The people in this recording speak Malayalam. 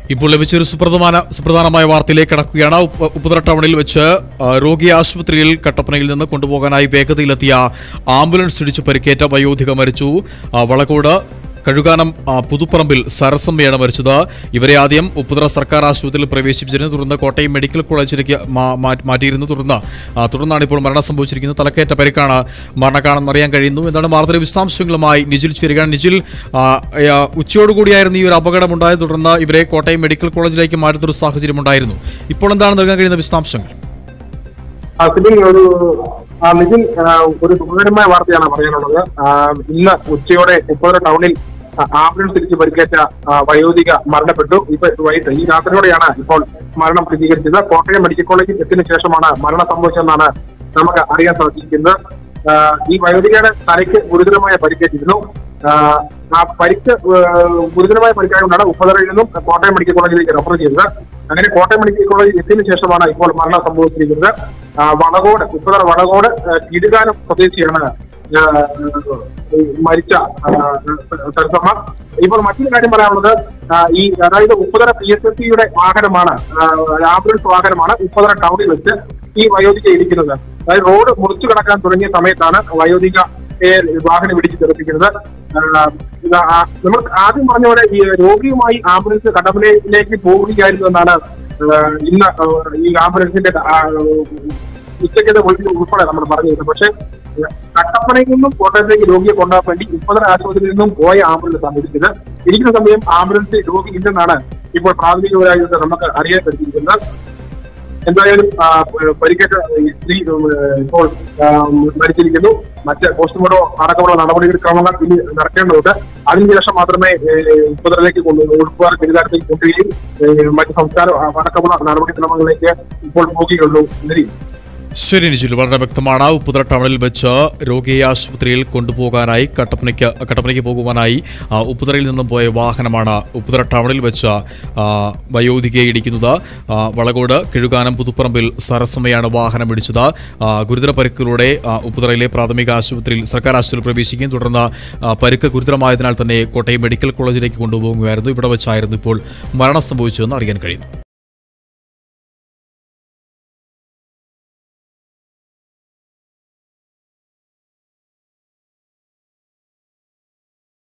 ഇപ്പോൾ ലഭിച്ചൊരു സുപ്രധാന സുപ്രധാനമായ വാർത്തയിലേക്ക് കടക്കുകയാണ് ഉപ്പ- ഉപ്പുതറ ടൗണിൽ വെച്ച് ആ, രോഗി ആശുപത്രിയിൽ കട്ടപ്പനയിൽ നിന്ന് കൊണ്ടുപോകാനായി വേഗതയിലെത്തിയ ആംബുലൻസ് ഇടിച്ച് പരിക്കേറ്റ വയോധിക മരിച്ചു ആ, വളക്കോട് കഴുകാനം ആ, പുതുപ്പറമ്പിൽ സരസമ്മയാണ് മരിച്ചത് ഇവരെ ആദ്യം ഉപ്പുതറ സർക്കാർ ആശുപത്രിയിൽ പ്രവേശിപ്പിച്ചതിനെ തുടർന്ന് കോട്ടയം മെഡിക്കൽ കോളേജിലേക്ക് മാ- മാ- മാറ്റിയിരുന്നു തുടർന്ന് ആ, തുടർന്നാണ് ഇപ്പോൾ മരണം സംഭവിച്ചിരിക്കുന്നത് തലക്കേറ്റ പരിക്കാണ് മരണക്കാണെന്ന് അറിയാൻ കഴിയുന്നു എന്താണ് വാർത്തയുടെ വിശദാംശങ്ങളുമായി നിജിൽ ചേരുകയാണ് നിജിൽ ആ, ആ, ഉച്ചയോടുകൂടിയായിരുന്നു ഈ ഒരു അപകടമുണ്ടായത് തുടർന്ന് ഇവരെ കോട്ടയം മെഡിക്കൽ കോളേജിലേക്ക് മാറ്റുന്ന ഒരു സാഹചര്യം ഉണ്ടായിരുന്നു ഇപ്പോൾ എന്താണ് നൽകാൻ കഴിയുന്ന വിശദാംശങ്ങൾ ആ, സിബിൻ ഒരു ആ, നിതിൻ ആ, ഒരു സുഖകരമായ വാർത്തയാണ് പറയാനുള്ളത് ആ, ഇന്ന് ഉച്ചയോടെ ഉപ്പുതറ ടൗണിൽ ആ, ആംബുലൻസ് തിരിച്ച് പരിക്കേറ്റ ആ, വയോധിക മരണപ്പെട്ടു ഇപ്പൊ വൈകിട്ട് ഈ രാത്രിയോടെയാണ് ഇപ്പോൾ മരണം സ്ഥിരീകരിച്ചത് കോട്ടയം മെഡിക്കൽ കോളേജിൽ എത്തിയതിനു ശേഷമാണ് മരണം സംഭവിച്ചതെന്നാണ് നമുക്ക് അറിയാൻ സാധിക്കുന്നത് ആ, ഈ വയോധികയുടെ തലയ്ക്ക് ഗുരുതരമായ പരിക്കേറ്റിരുന്നു ആ, ആ പരിക്ക് ഏഹ്, ഗുരുതരമായ പരിക്കായതുകൊണ്ടാണ് ഉപ്പതറയിൽ നിന്നും കോട്ടയം മെഡിക്കൽ കോളേജിലേക്ക് റെഫർ ചെയ്തത് അങ്ങനെ കോട്ടയം മെഡിക്കൽ കോളേജിൽ എത്തിയതിനു ശേഷമാണ് ഇപ്പോൾ മരണം സംഭവിച്ചിരിക്കുന്നത് ആ, വളകോട് ഉപ്പതറ വളകോട് ഏഹ്, കിടുകാനം സ്വദേശിയാണ് ഏഹ്, ഈ മരിച്ച ആ, സരസമ്മ ഇപ്പോൾ മറ്റൊരു കാര്യം പറയാനുള്ളത് ആ, ഈ അതായത് ഉപ്പതറ പി എസ് എസ് സിയുടെ വാഹനമാണ് ആ, ആംബുലൻസ് വാഹനമാണ് ഉപ്പതറ ടൗണിൽ വെച്ച് ഈ വയോധിക ഇരിക്കുന്നത് അതായത് റോഡ് മുറിച്ചു കടക്കാൻ തുടങ്ങിയ സമയത്താണ് വയോധിക വാഹനം ഇടിച്ച് തെറിപ്പിക്കുന്നത് ആ, ഇത് ആ, നമ്മൾ ആദ്യം പറഞ്ഞ പോലെ ഈ രോഗിയുമായി ആംബുലൻസ് കടമലയിലേക്ക് പോവുകയായിരുന്നു എന്നാണ് ആ, ഇന്ന് ആ, ഈ ആംബുലൻസിന്റെ ആ, ഉച്ചയ്ക്കത്തെ വിളിച്ച് ഉൾപ്പെടെ നമ്മൾ പറഞ്ഞിരുന്നത് പക്ഷേ കട്ടപ്പനയിൽ നിന്നും കോട്ടയത്തേക്ക് രോഗിയെ കൊണ്ടുപോകാൻ വേണ്ടി ഉപ്പതര ആശുപത്രിയിൽ നിന്നും പോയ ആംബുലൻസ് ആണ് ഇരിക്കുന്നത് ഇരിക്കുന്ന സമയം ആംബുലൻസിൽ രോഗി ഇല്ലെന്നാണ് ഇപ്പോൾ പ്രാഥമികമായി നമുക്ക് അറിയാൻ പറ്റിയിരിക്കുന്നത് എന്തായാലും ആ, പരിക്കേറ്റ ഈ സ്ത്രീ ഉം, ഇപ്പോൾ ആ, മരിച്ചിരിക്കുന്നു മറ്റ് പോസ്റ്റ്മോർട്ടം അടക്കമുള്ള നടപടികൾ ക്രമങ്ങൾ ഇനി നടക്കേണ്ടതുണ്ട് അതിനുശേഷം മാത്രമേ ഉപ്പതറിലേക്ക് കൊണ്ടു ഉൾപ്പാട് പെരുകാരത്തേക്ക് കൊണ്ടുവരികയും ഏ, മറ്റ് സംസ്ഥാന അടക്കമുള്ള നടപടിക്രമങ്ങളിലേക്ക് ഇപ്പോൾ പോകുകയുള്ളൂ നിലയിൽ ശരി നിജിൽ വളരെ വ്യക്തമാണ് ഉപ്പുതറ ടൗണിൽ വെച്ച് രോഗിയെ ആശുപത്രിയിൽ കൊണ്ടുപോകാനായി കട്ടപ്പനയ്ക്ക് കട്ടപ്പനയ്ക്ക് പോകുവാനായി ആ, ഉപ്പുതറയിൽ നിന്നും പോയ വാഹനമാണ് ഉപ്പുതറ ടൗണിൽ വെച്ച് ആ, വയോധികയെ ഇടിക്കുന്നത് ആ, വളകോട് കിഴുകാനം പുതുപ്പറമ്പിൽ സരസമ്മയാണ് വാഹനം ഇടിച്ചത് ആ, ഗുരുതര പരിക്കുകളോടെ ആ, ഉപ്പുതറയിലെ പ്രാഥമിക ആശുപത്രിയിൽ സർക്കാർ ആശുപത്രിയിൽ പ്രവേശിക്കുകയും തുടർന്ന് ആ, പരിക്ക് ഗുരുതരമായതിനാൽ തന്നെ കോട്ടയം മെഡിക്കൽ കോളേജിലേക്ക് കൊണ്ടുപോകുകയായിരുന്നു ഇവിടെ വെച്ചായിരുന്നു ഇപ്പോൾ മരണം സംഭവിച്ചതെന്ന് അറിയാൻ കഴിയുന്നു